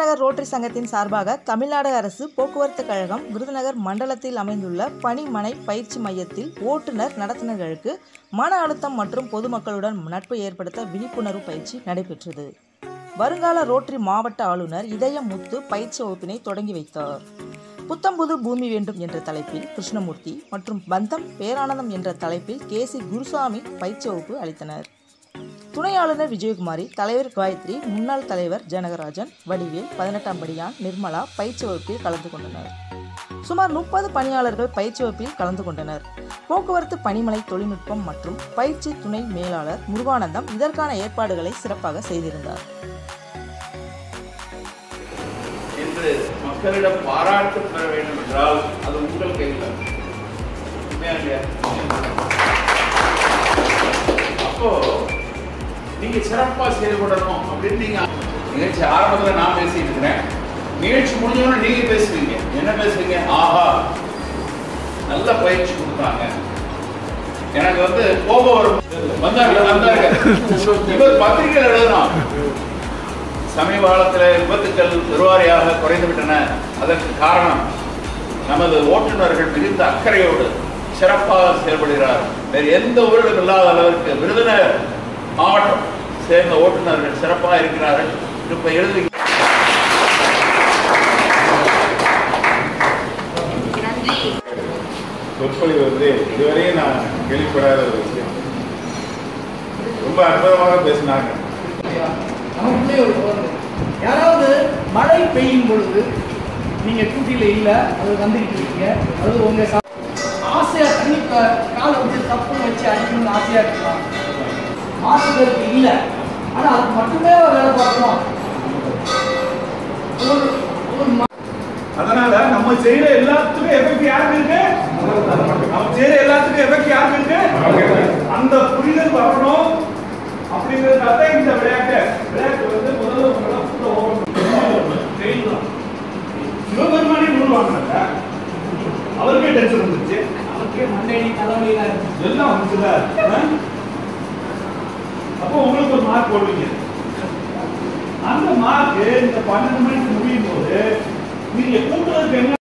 Virudhunagar rotary சங்கத்தின் சார்பாக தமிழ்நாடு அரசு போக்குவரத்து கழகம் விருதுநகர் மண்டலத்தில் அமைந்துள்ள பணிமனை பயிற்சி மையத்தில் ஓட்டுநர் நடத்துனர்களுக்கு மன அழுத்தம் மற்றும் பொதுமக்களுடன் நட்பு ஏற்படுத்த விழிப்புணர்வு பயிற்சி நடைபெற்றது வருங்கால ரோட்டரி மாவட்ட ஆளுநர் இதயம் முத்து பயிற்சி வகுப்பினை தொடங்கி வைத்தார் புத்தம்புது பூமி வேண்டும் என்ற தலைப்பில் கிருஷ்ணமூர்த்தி மற்றும் பந்தம் பேரானந்தம் என்ற தலைப்பில் கே சி குருசாமி பயிற்சி வகுப்பு அளித்தனர் துணை ஆளுநர் விஜயகுமாரி தலைவர் காயத்ரி முன்னாள் தலைவர் ஜனகராஜன் வடிவேல் பதினெட்டாம் படியான் நிர்மலா பயிற்சி வகுப்பில் கலந்து கொண்டனர் சுமார் முப்பது பணியாளர்கள் பயிற்சி வகுப்பில் கலந்து கொண்டனர் போக்குவரத்து பணிமனை தொழில்நுட்பம் மற்றும் பயிற்சி துணை மேலாளர் முருகானந்தம் இதற்கான ஏற்பாடுகளை சிறப்பாக செய்திருந்தார் என்று மக்களிடம் பாராட்டு பெற வேண்டும் என்றால் அது உங்கள் கையில் தான். உண்மையா இல்லையா? அப்போ நீங்க சிறப்பா செயல்படணும் அப்படின்னு நீங்க நிகழ்ச்சி ஆரம்பத்துல நான் பேசிட்டு இருக்கிறேன் நிகழ்ச்சி முடிஞ்சோன்னு நீங்க பேசுவீங்க என்ன பேசுவீங்க ஆஹா நல்ல பயிற்சி கொடுத்தாங்க எனக்கு வந்து கோபம் வரும் வந்தாங்க வந்தாங்க இவர் பத்திரிகையில் எழுதணும் சமீப காலத்தில் விபத்துக்கள் பெருவாரியாக குறைந்து விட்டன அதற்கு காரணம் நமது ஓட்டுநர்கள் மிகுந்த அக்கறையோடு சிறப்பாக செயல்படுகிறார் வேறு எந்த ஊரிலும் இல்லாத அளவிற்கு விருதுநகர் மாவட்டம் சேர்ந்த ஓட்டுநர்கள் சிறப்பாக இருக்கிறார்கள் இப்ப எழுதி சொற்பொழிவு வந்து இதுவரையும் நான் கேள்விப்படாத ஒரு விஷயம் ரொம்ப அற்புதமாக பேசினாங்க நமக்குள்ளே ஒரு தோணுது யாராவது மழை பெய்யும் பொழுது நீங்க டூட்டியில இல்ல அது வந்துகிட்டு இருக்கீங்க அது உங்க ச- ஆசையா தண்ணி க- காலை வச்சு தப்பு வச்சு அடிக்கணும்னு ஆசையா இருக்கலாம் மாசுதலுக்கு இல்ல ஆனா அது மட்டுமே வேலை பார்க்கணும் ஒரு ஒரு ம- அதனால நம்ம செய்யற எல்லாத்துக்கும் எஃபெக்ட் யாருக்கு இருக்கு நம்ம செய்யற எல்லாத்துக்கும் எஃபெக்ட் யாருக்கு இருக்கு அந்த புரிதல் வரணும் அப்படிங்கிறதுக்காக தான் இந்த விளையாட்டு விளையாட்டு வந்து முதல்ல உங்களை கூட ஓடணும் செய்யலாம் சிவபெருமானே நூல் வாங்கினாங்க அவருக்கே டென்ஷன் வந்துருச்சு நமக்கே மண்ணடி தலைவலியா இருக்கு எல்லாம் வந்துச்சுல ஆ? அப்போ உங்களுக்கு ஒரு மார்க் போடுவீங்க அந்த மார்க் இந்த பன்னெண்டு மணிக்கு முடியும் போது நீங்க கூட்டுறதுக்கு என்ன